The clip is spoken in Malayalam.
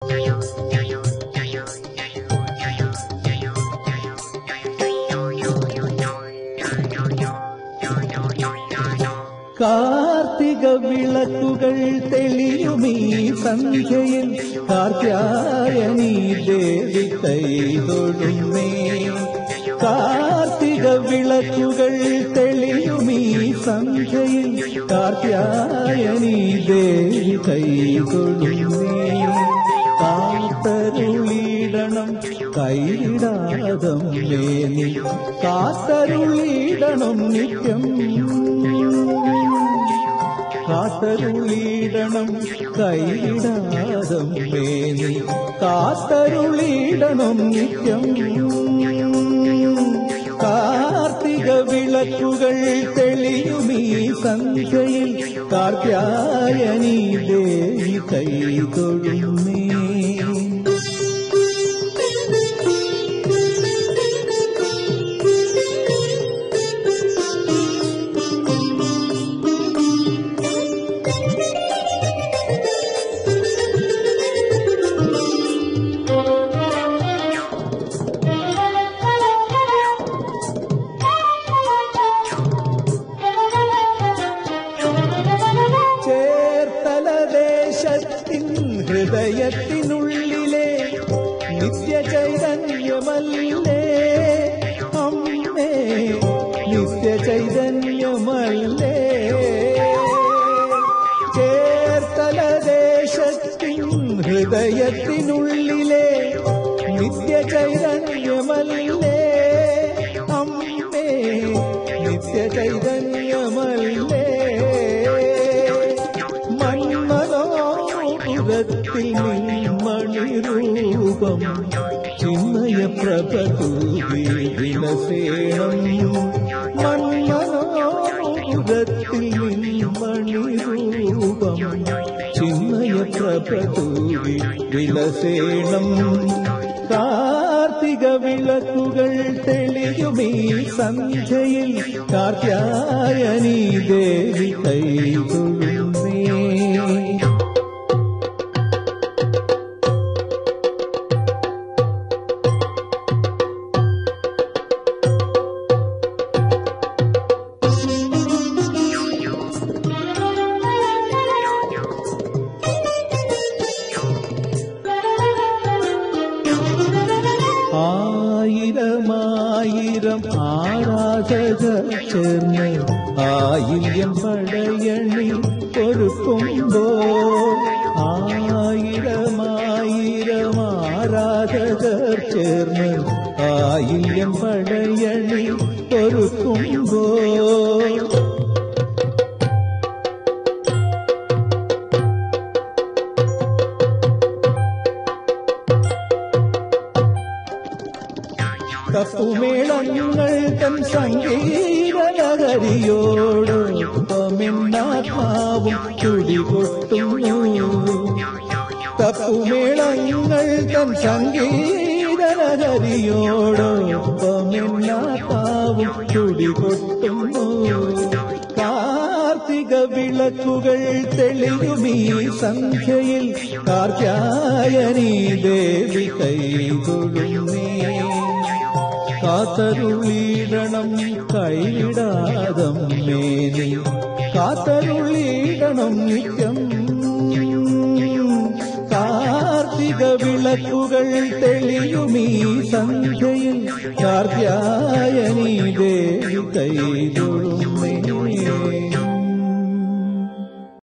കാർത്തിക വിളക്കുകൾ തെളിയുമീ സന്ധ്യയിൽ കാർത്യായനീ ദേവി കൈതൊഴുന്നേ കാർത്തിക വിളക്കുകൾ തെളിയുമീ സന്ധ്യയിൽ കാർത്യായനീ ദേവി കൈതൊഴുന്നേ കാത്തരുളിടണം കൈവിടാതം മേനി കാത്തരുളിടണം നിത്യം കാത്തരുളിടണം കൈവിടാതം മേനി കാത്തരുളിടണം നിത്യം കാർത്തിക വിളക്കുകൾ തെളിയുമീ സന്ധ്യയിൽ കാർത്യായനീ ദേവി കൈതൊഴുന്നേ ചേർത്തലദേശത്തിൻ ഹൃദയത്തിനുള്ളിലെ നിത്യചൈതന്യമല്ലേ അമ്മേ നിത്യചൈതന്യമല്ലേ ചേർത്തലദേശത്തിൻ ഹൃദയത്തിനുള്ളിലെ നിത്യചൈതന്യമല്ലേ അമ്മേ നിത്യചൈതന്യമല്ലേ മന്മനോപുരത്തിൽ മണിരൂപം ചിന്മയ പ്രഭതൂവി വിലസേണം മന്മനോപുരത്തിൽ മണിരൂപം ചിന്മയ പ്രഭതൂവി വിലസേണം കാർത്തിക വിളക്കുകൾ തെളിയുമീ സന്ധ്യയിൽ കാർത്യായനീ ദേവി കൈകൊള്ളുന്നേ ആയിരമായിരം ആരാധകർ ചേർന്ന് ആയില്യം പടയണി ഒരുക്കുമ്പോൾ ആയിരമായിരം ആരാധകർ ചേർന്ന് ആയില്യം പടയണി ഒരുക്കുമ്പോൾ തപ്പുമേളങ്ങൾ തൻ സംഗീതനഗരിയോട് ഒപ്പമെന്നാത്മാവും തുടികൊട്ടുന്നു തപ്പുമേളങ്ങൾ തൻ സംഗീതനഗരിയോട് ഒപ്പമെന്നാത്മാവും തുടികൊട്ടുന്നു കാർത്തിക വിളക്കുകൾ തെളിയുമീ സന്ധ്യയിൽ കാർത്യായനീ ദേവി കൈകൊള്ളുന്നേ കാത്തരുളിടണം കൈവിടാതം മേനി കാത്തരുളിടണം നിത്യം കാർത്തിക വിളക്കുകൾ തെളിയുമീ സന്ധ്യയിൽ കാർത്യായനീ ദേവി കൈതൊഴും